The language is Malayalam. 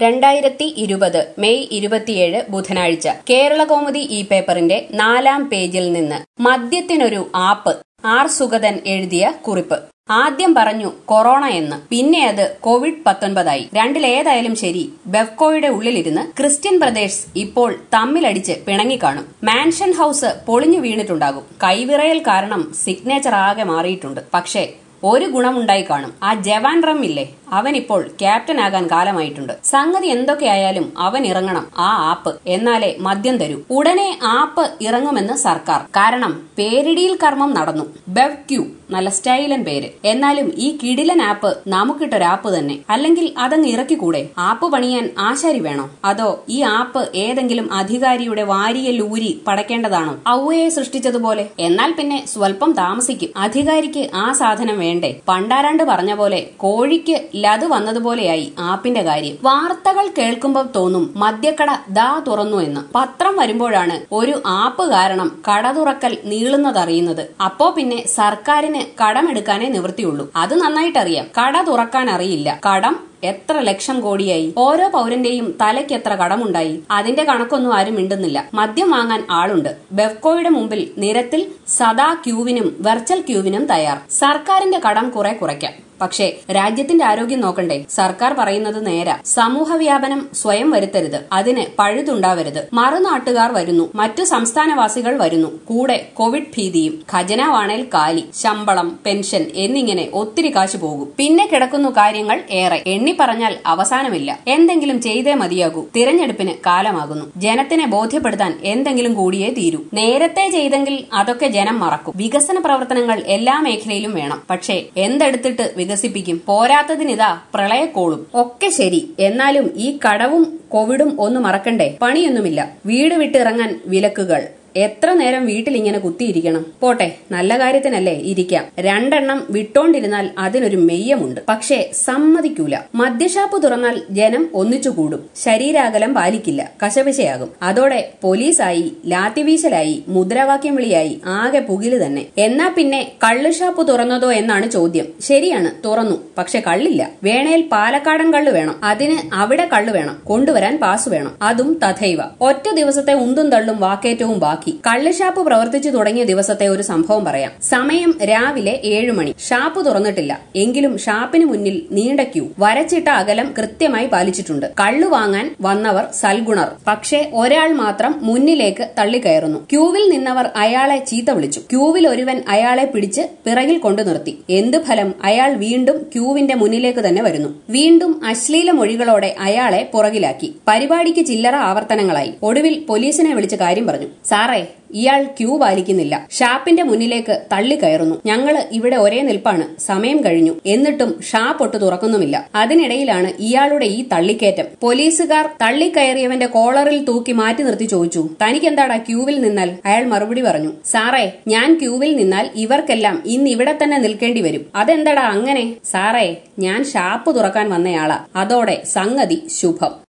രണ്ടായിരത്തി ഇരുപത് മെയ് ഇരുപത്തിയേഴ് ബുധനാഴ്ച കേരളകൗമുദി ഈ പേപ്പറിന്റെ നാലാം പേജിൽ നിന്ന് മദ്യത്തിനൊരു ആപ്പ് ആർ സുഗതൻ എഴുതിയ കുറിപ്പ് ആദ്യം പറഞ്ഞു കൊറോണ എന്ന് പിന്നെ അത് കോവിഡ് പത്തൊൻപതായി രണ്ടിലേതായാലും ശരി ബെവ്കോയുടെ ഉള്ളിലിരുന്ന് ക്രിസ്ത്യൻ ബ്രദേഴ്സ് ഇപ്പോൾ തമ്മിലടിച്ച് പിണങ്ങിക്കാണും മാൻഷൻ ഹൌസ് പൊളിഞ്ഞു വീണിട്ടുണ്ടാകും കൈവിറയൽ കാരണം സിഗ്നേച്ചർ ആകെ മാറിയിട്ടുണ്ട് പക്ഷേ ഒരു ഗുണമുണ്ടായി കാണും ആ ജവാൻ റം ഇല്ലേ അവൻ ഇപ്പോൾ ക്യാപ്റ്റൻ ആകാൻ കാലമായിട്ടുണ്ട് സംഗതി എന്തൊക്കെയായാലും അവൻ ഇറങ്ങണം ആ ആപ്പ് എന്നാലേ മദ്യം തരൂ ഉടനെ ആപ്പ് ഇറങ്ങുമെന്ന് സർക്കാർ കാരണം പേരിടിയിൽ കർമ്മം നടന്നു ബെവ് ക്യൂ നല്ല സ്റ്റൈലൻ പേര് എന്നാലും ഈ കിടിലൻ ആപ്പ് നമുക്കിട്ടൊരാപ്പ് തന്നെ അല്ലെങ്കിൽ അതങ്ങ് ഇറക്കിക്കൂടെ ആപ്പ് പണിയാൻ ആശാരി വേണോ അതോ ഈ ആപ്പ് ഏതെങ്കിലും അധികാരിയുടെ വാരിയൽ ഊരി പടക്കേണ്ടതാണോ ഔവയെ സൃഷ്ടിച്ചതുപോലെ എന്നാൽ പിന്നെ സ്വല്പം താമസിക്കും അധികാരിക്ക് ആ സാധനം വേണ്ടേ പണ്ടാരാണ്ട് പറഞ്ഞ പോലെ കോഴിക്ക് ലത് വന്നതുപോലെയായി ആപ്പിന്റെ കാര്യം വാർത്തകൾ കേൾക്കുമ്പോൾ തോന്നും മദ്യക്കട ദാ തുറന്നു എന്ന് പത്രം വരുമ്പോഴാണ് ഒരു ആപ്പ് കാരണം കട തുറക്കൽ നീളുന്നതറിയുന്നത് അപ്പോ പിന്നെ സർക്കാരിന് കടമെടുക്കാനേ നിവൃത്തിയുള്ളൂ അത് നന്നായിട്ടറിയാം കട തുറക്കാൻ അറിയില്ല കടം എത്ര ലക്ഷം കോടിയായി ഓരോ പൗരന്റെയും തലയ്ക്ക് എത്ര കടമുണ്ടായി അതിന്റെ കണക്കൊന്നും ആരും മിണ്ടുന്നില്ല മദ്യം വാങ്ങാൻ ആളുണ്ട് ബെവ്കോയുടെ മുമ്പിൽ നിരത്തിൽ സദാ ക്യൂവിനും വെർച്വൽ ക്യൂവിനും തയ്യാർ സർക്കാരിന്റെ കടം കുറെ കുറയ്ക്കാം പക്ഷേ രാജ്യത്തിന്റെ ആരോഗ്യം നോക്കണ്ടേ സർക്കാർ പറയുന്നത് നേരാ സമൂഹ വ്യാപനം സ്വയം വരുത്തരുത് അതിന് പഴുതുണ്ടാവരുത് മറുനാട്ടുകാർ വരുന്നു മറ്റു സംസ്ഥാനവാസികൾ വരുന്നു കൂടെ കോവിഡ് ഭീതിയും ഖജനാവാണേൽ കാലി ശമ്പളം പെൻഷൻ എന്നിങ്ങനെ ഒത്തിരി കാശ് പോകും പിന്നെ കിടക്കുന്നു കാര്യങ്ങൾ ഏറെ എണ്ണി പറഞ്ഞാൽ അവസാനമില്ല എന്തെങ്കിലും ചെയ്തേ മതിയാകൂ തിരഞ്ഞെടുപ്പിന് കാലമാകുന്നു ജനത്തിനെ ബോധ്യപ്പെടുത്താൻ എന്തെങ്കിലും കൂടിയേ തീരൂ നേരത്തെ ചെയ്തെങ്കിൽ അതൊക്കെ ജനം മറക്കും വികസന പ്രവർത്തനങ്ങൾ എല്ലാ മേഖലയിലും വേണം പക്ഷേ എന്തെടുത്തിട്ട് വികസിപ്പിക്കും പോരാത്തതിനിതാ പ്രളയക്കോളും ഒക്കെ ശരി എന്നാലും ഈ കടവും കോവിഡും ഒന്ന് മറക്കണ്ടേ പണിയൊന്നുമില്ല വീട് വിട്ടിറങ്ങാൻ വിലക്കുകൾ എത്ര നേരം വീട്ടിൽ ഇങ്ങനെ കുത്തിയിരിക്കണം പോട്ടെ നല്ല കാര്യത്തിനല്ലേ ഇരിക്കാം രണ്ടെണ്ണം വിട്ടോണ്ടിരുന്നാൽ അതിനൊരു മെയ്യമുണ്ട് പക്ഷേ സമ്മതിക്കൂല മദ്യഷാപ്പ് തുറന്നാൽ ജനം ഒന്നിച്ചുകൂടും ശരീരാകലം പാലിക്കില്ല കശപിശയാകും അതോടെ പോലീസായി ലാത്തിവീശലായി മുദ്രാവാക്യം വിളിയായി ആകെ പുകില് തന്നെ എന്നാ പിന്നെ കള്ളുഷാപ്പ് തുറന്നതോ എന്നാണ് ചോദ്യം ശരിയാണ് തുറന്നു പക്ഷെ കള്ളില്ല വേണേൽ പാലക്കാടൻ കള്ള് വേണം അതിന് അവിടെ കള്ള് വേണം കൊണ്ടുവരാൻ പാസ് വേണം അതും തഥൈവ ഒറ്റ ദിവസത്തെ ഉന്തും തള്ളും വാക്കേറ്റവും ബാക്കി ബാക്കി കള്ളുഷാപ്പ് പ്രവർത്തിച്ചു തുടങ്ങിയ ദിവസത്തെ ഒരു സംഭവം പറയാം സമയം രാവിലെ ഏഴു മണി ഷാപ്പ് തുറന്നിട്ടില്ല എങ്കിലും ഷാപ്പിന് മുന്നിൽ നീണ്ട ക്യൂ വരച്ചിട്ട അകലം കൃത്യമായി പാലിച്ചിട്ടുണ്ട് കള്ളു വാങ്ങാൻ വന്നവർ സൽഗുണർ പക്ഷേ ഒരാൾ മാത്രം മുന്നിലേക്ക് തള്ളിക്കയറുന്നു ക്യൂവിൽ നിന്നവർ അയാളെ ചീത്ത വിളിച്ചു ക്യൂവിൽ ഒരുവൻ അയാളെ പിടിച്ച് പിറകിൽ കൊണ്ടു നിർത്തി എന്ത് ഫലം അയാൾ വീണ്ടും ക്യൂവിന്റെ മുന്നിലേക്ക് തന്നെ വരുന്നു വീണ്ടും അശ്ലീല മൊഴികളോടെ അയാളെ പുറകിലാക്കി പരിപാടിക്ക് ചില്ലറ ആവർത്തനങ്ങളായി ഒടുവിൽ പോലീസിനെ വിളിച്ച് കാര്യം പറഞ്ഞു സാറേ ഇയാൾ ക്യൂ പാലിക്കുന്നില്ല ഷാപ്പിന്റെ മുന്നിലേക്ക് തള്ളിക്കയറുന്നു ഞങ്ങള് ഇവിടെ ഒരേ നിൽപ്പാണ് സമയം കഴിഞ്ഞു എന്നിട്ടും ഷാപ്പ് ഒട്ട് തുറക്കുന്നുമില്ല അതിനിടയിലാണ് ഇയാളുടെ ഈ തള്ളിക്കയറ്റം പോലീസുകാർ തള്ളിക്കയറിയവന്റെ കോളറിൽ തൂക്കി മാറ്റി നിർത്തി ചോദിച്ചു തനിക്കെന്താടാ ക്യൂവിൽ നിന്നാൽ അയാൾ മറുപടി പറഞ്ഞു സാറേ ഞാൻ ക്യൂവിൽ നിന്നാൽ ഇവർക്കെല്ലാം ഇന്ന് ഇവിടെ തന്നെ നിൽക്കേണ്ടി വരും അതെന്താടാ അങ്ങനെ സാറേ ഞാൻ ഷാപ്പ് തുറക്കാൻ വന്നയാളാ അതോടെ സംഗതി ശുഭം